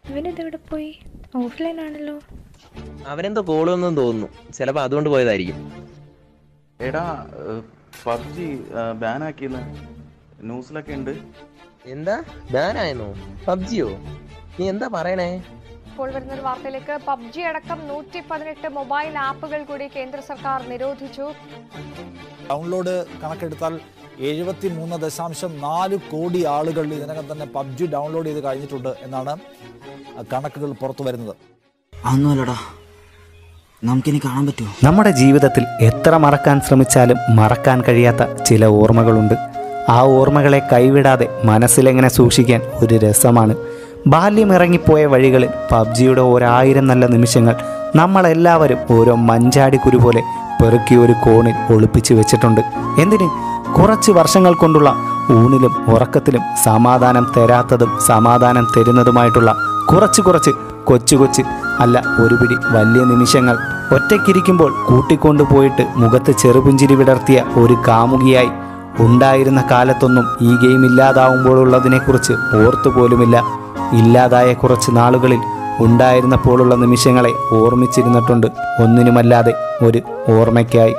ഇവനിതെവിടെ പോയി ഓഫ്ലൈൻ ആണല്ലോ അവനെന്തോ കോളൊന്നും തോന്നുന്നു ചിലപ്പോ അതുകൊണ്ട് പോയതായിരിക്കും എടാ പബ്ജി ബാൻ ആക്കിയെന്ന് ന്യൂസിലൊക്കെ ഉണ്ട് എന്താ ബാനായെന്നോ പബ്ജിയോ നീ എന്താ പറയണേ ഇപ്പോൾ വരുന്ന ഒരു വാർത്തയിലേക്ക് പബ്ജി അടക്കം നൂറ്റി പതിനെട്ട് മൊബൈൽ ആപ്പുകൾ കൂടി കേന്ദ്ര സർക്കാർ നിരോധിച്ചു ഡൗൺലോഡ് കണക്കെടുത്താൽ എഴുപത്തി മൂന്ന് ദശാംശം നാല് കോടി ആളുകൾ ഇതിനകം തന്നെ പബ്ജി ഡൗൺലോഡ് ചെയ്ത് കഴിഞ്ഞിട്ടുണ്ട് എന്നാണ് കണക്കുകൾ പുറത്തു വരുന്നത് അതൊന്നുമല്ലടാ നമുക്കിനി കാണാൻ പറ്റുമോ നമ്മുടെ ജീവിതത്തിൽ എത്ര മറക്കാൻ ശ്രമിച്ചാലും മറക്കാൻ കഴിയാത്ത ചില ഓർമ്മകളുണ്ട് ആ ഓർമ്മകളെ കൈവിടാതെ മനസ്സിലെങ്ങനെ സൂക്ഷിക്കാൻ ഒരു രസമാണ് ബാല്യം ഇറങ്ങിപ്പോയ വഴികളിൽ പബ്ജിയുടെ ഒരായിരം നല്ല നിമിഷങ്ങൾ നമ്മളെല്ലാവരും ഓരോ മഞ്ചാടിക്കുരു പോലെ പെറുക്കി ഒരു കോണിൽ ഒളിപ്പിച്ചു വെച്ചിട്ടുണ്ട് എന്തിന് കുറച്ച് വർഷങ്ങൾ കൊണ്ടുള്ള ഊണിലും ഉറക്കത്തിലും സമാധാനം തരാത്തതും സമാധാനം തരുന്നതുമായിട്ടുള്ള കുറച്ച് കുറച്ച് കൊച്ചു കൊച്ച് അല്ല ഒരു പിടി വലിയ നിമിഷങ്ങൾ ഒറ്റയ്ക്കിരിക്കുമ്പോൾ കൂട്ടിക്കൊണ്ടുപോയിട്ട് മുഖത്ത് ചെറുപുഞ്ചിരി വിടർത്തിയ ഒരു കാമുകിയായി ഉണ്ടായിരുന്ന കാലത്തൊന്നും ഈ ഗെയിം ഇല്ലാതാവുമ്പോഴുള്ളതിനെക്കുറിച്ച് ഓർത്തുപോലുമില്ല ഇല്ലാതായ കുറച്ച് നാളുകളിൽ ഉണ്ടായിരുന്നപ്പോഴുള്ള നിമിഷങ്ങളെ ഓർമ്മിച്ചിരുന്നിട്ടുണ്ട് ഒന്നിനുമല്ലാതെ ഒരു ഓർമ്മയ്ക്കായി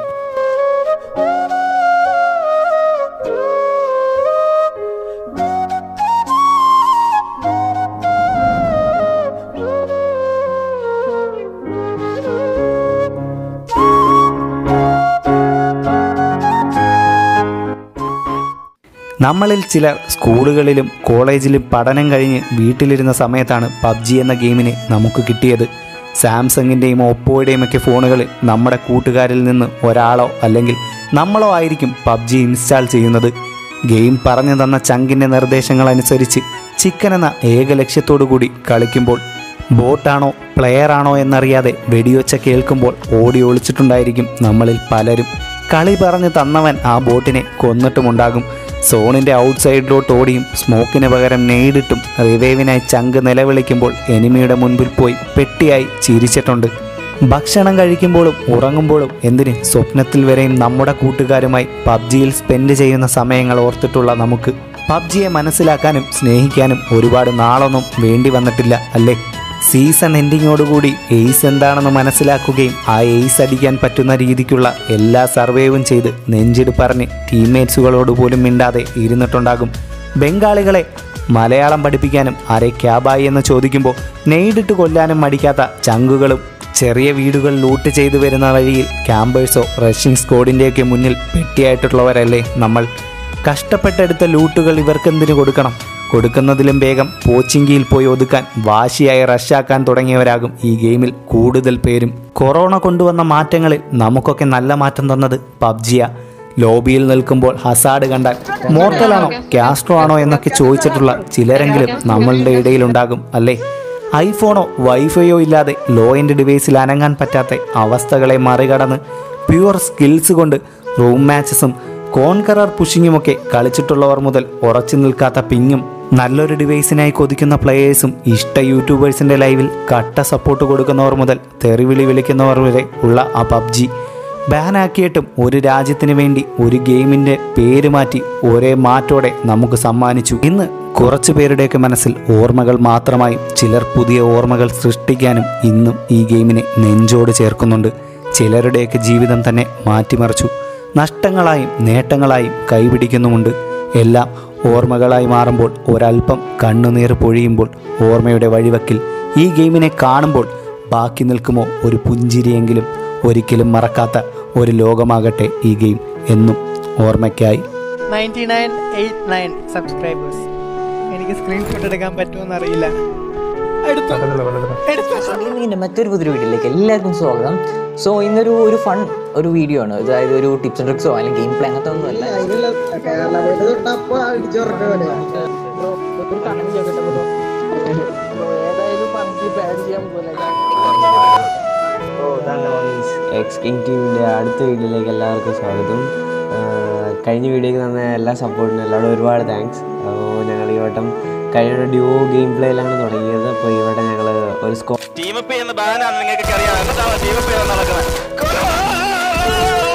നമ്മളിൽ ചിലർ സ്കൂളുകളിലും കോളേജിലും പഠനം കഴിഞ്ഞ് വീട്ടിലിരുന്ന സമയത്താണ് പബ്ജി എന്ന ഗെയിമിനെ നമുക്ക് കിട്ടിയത് സാംസങ്ങിൻ്റെയും ഓപ്പോയുടെയും ഒക്കെ ഫോണുകളിൽ നമ്മുടെ കൂട്ടുകാരിൽ നിന്ന് ഒരാളോ അല്ലെങ്കിൽ നമ്മളോ ആയിരിക്കും പബ്ജി ഇൻസ്റ്റാൾ ചെയ്യുന്നത് ഗെയിം പറഞ്ഞു തന്ന ചങ്കിൻ്റെ നിർദ്ദേശങ്ങൾ അനുസരിച്ച് ചിക്കൻ എന്ന ഏക ലക്ഷ്യത്തോടു കൂടി കളിക്കുമ്പോൾ ബോട്ടാണോ പ്ലെയർ ആണോ എന്നറിയാതെ വെടിയൊച്ച കേൾക്കുമ്പോൾ ഓടി ഒളിച്ചിട്ടുണ്ടായിരിക്കും നമ്മളിൽ പലരും കളി പറഞ്ഞ് തന്നവൻ ആ ബോട്ടിനെ കൊന്നിട്ടുമുണ്ടാകും സോണിൻ്റെ ഔട്ട്സൈഡിലോട്ട് ഓടിയും സ്മോക്കിന് പകരം നെയ്ഡിട്ടും റിവൈവിനായി ചങ്ക് നിലവിളിക്കുമ്പോൾ എനിമിയുടെ മുൻപിൽ പോയി പെട്ടിയായി ചിരിച്ചിട്ടുണ്ട് ഭക്ഷണം കഴിക്കുമ്പോഴും ഉറങ്ങുമ്പോഴും എന്തിന് സ്വപ്നത്തിൽ വരെയും നമ്മുടെ കൂട്ടുകാരുമായി പബ്ജിയിൽ സ്പെൻഡ് ചെയ്യുന്ന സമയങ്ങൾ ഓർത്തിട്ടുള്ള നമുക്ക് പബ്ജിയെ മനസ്സിലാക്കാനും സ്നേഹിക്കാനും ഒരുപാട് നാളൊന്നും വേണ്ടി വന്നിട്ടില്ല അല്ലേ സീസൺ എൻഡിങ്ങോടുകൂടി എയ്സ് എന്താണെന്ന് മനസ്സിലാക്കുകയും ആ എയ്സ് അടിക്കാൻ പറ്റുന്ന രീതിക്കുള്ള എല്ലാ സർവേവും ചെയ്ത് നെഞ്ചിട് പറഞ്ഞ് ടീംമേറ്റ്സുകളോട് പോലും മിണ്ടാതെ ഇരുന്നിട്ടുണ്ടാകും ബംഗാളികളെ മലയാളം പഠിപ്പിക്കാനും ആരെ ക്യാബായി എന്ന് ചോദിക്കുമ്പോൾ നെയ്ഡിട്ട് കൊല്ലാനും മടിക്കാത്ത ചങ്കുകളും ചെറിയ വീടുകൾ ലൂട്ട് ചെയ്തു വരുന്ന വഴിയിൽ ക്യാമ്പേഴ്സോ റഷ്യൻ സ്ക്വാഡിൻ്റെയൊക്കെ മുന്നിൽ പെട്ടിയായിട്ടുള്ളവരല്ലേ നമ്മൾ കഷ്ടപ്പെട്ടെടുത്ത ലൂട്ടുകൾ ഇവർക്കെന്തിനു കൊടുക്കണം കൊടുക്കുന്നതിലും വേഗം പോച്ചിങ്കിയിൽ പോയി ഒതുക്കാൻ വാശിയായി റഷാക്കാൻ തുടങ്ങിയവരാകും ഈ ഗെയിമിൽ കൂടുതൽ പേരും കൊറോണ കൊണ്ടുവന്ന മാറ്റങ്ങളിൽ നമുക്കൊക്കെ നല്ല മാറ്റം തന്നത് പബ്ജിയ ലോബിയിൽ നിൽക്കുമ്പോൾ ഹസാഡ് കണ്ടാൽ മോർട്ടലാണോ കാസ്ട്രോ ആണോ എന്നൊക്കെ ചോദിച്ചിട്ടുള്ള ചിലരെങ്കിലും നമ്മളുടെ ഇടയിലുണ്ടാകും അല്ലേ ഐഫോണോ വൈഫൈയോ ഇല്ലാതെ ലോ എൻഡ് ഡിവൈസിൽ അനങ്ങാൻ പറ്റാത്ത അവസ്ഥകളെ മറികടന്ന് പ്യുവർ സ്കിൽസ് കൊണ്ട് റൂം മാച്ചസും കോൺകറർ പുഷിങ്ങുമൊക്കെ കളിച്ചിട്ടുള്ളവർ മുതൽ ഉറച്ചു നിൽക്കാത്ത പിങ്ങും നല്ലൊരു ഡിവൈസിനായി കൊതിക്കുന്ന പ്ലെയേഴ്സും ഇഷ്ട യൂട്യൂബേഴ്സിൻ്റെ ലൈവിൽ കട്ട സപ്പോർട്ട് കൊടുക്കുന്നവർ മുതൽ തെറിവിളി വിളിക്കുന്നവർ വരെ ഉള്ള ആ പബ്ജി ബാനാക്കിയിട്ടും ഒരു രാജ്യത്തിന് വേണ്ടി ഒരു ഗെയിമിൻ്റെ പേര് മാറ്റി ഒരേ മാറ്റോടെ നമുക്ക് സമ്മാനിച്ചു ഇന്ന് കുറച്ചു പേരുടെയൊക്കെ മനസ്സിൽ ഓർമ്മകൾ മാത്രമായും ചിലർ പുതിയ ഓർമ്മകൾ സൃഷ്ടിക്കാനും ഇന്നും ഈ ഗെയിമിനെ നെഞ്ചോട് ചേർക്കുന്നുണ്ട് ചിലരുടെയൊക്കെ ജീവിതം തന്നെ മാറ്റിമറിച്ചു നഷ്ടങ്ങളായും നേട്ടങ്ങളായും കൈപിടിക്കുന്നുമുണ്ട് എല്ലാം ഓർമ്മകളായി മാറുമ്പോൾ ഒരല്പം കണ്ണുനീർ പൊഴിയുമ്പോൾ ഓർമ്മയുടെ വഴിവക്കിൽ ഈ ഗെയിമിനെ കാണുമ്പോൾ ബാക്കി നിൽക്കുമോ ഒരു പുഞ്ചിരിയെങ്കിലും ഒരിക്കലും മറക്കാത്ത ഒരു ലോകമാകട്ടെ ഈ ഗെയിം എന്നും ഓർമ്മയ്ക്കായി ninety nine eight nine subscribers എനിക്ക് സ്ക്രീൻഷോട്ട് എടുക്കാൻ പറ്റുമെന്ന് അറിയില്ല എടുത്തു എടുത്തു ഗെയിമിങ്ങിൻ്റെ മറ്റൊരു പുതിയ വീഡിയോയിലേക്ക് എല്ലാവർക്കും സ്വാഗതം സോ ഇന്നൊരു ഒരു ഫൺ ഒരു വീഡിയോ ആണ് അതായത് ഒരു ടിപ്സ് ആൻഡ് ട്രിക്സോ അല്ലെങ്കിൽ ഗെയിം പ്ലേ അങ്ങനത്തെ ഒന്നുമല്ല എക്സ് കിങ് ടീമിൻ്റെ അടുത്ത വീഡിയോയിലേക്ക് എല്ലാവർക്കും സ്വാഗതം ആഹ് കഴിഞ്ഞ വീഡിയോക്ക് തന്ന എല്ലാ സപ്പോർട്ടിനും എല്ലാവരും ഒരുപാട് താങ്ക്സ് അപ്പോൾ ഞങ്ങൾ ഈ വട്ടം കഴിഞ്ഞ ഡ്യൂ ഗെയിം പ്ലേയിലാണ് തുടങ്ങിയത് അപ്പോൾ ഈ വട്ടം ഞങ്ങൾ ഒരു സ്കോ ടീം അപ്പ് ചെയ്യുന്ന ബാനാണ് നിങ്ങൾക്ക് അറിയാം എന്നിട്ടാണ് ടീം അപ്പ് ചെയ്യാൻ നടക്കുന്നത്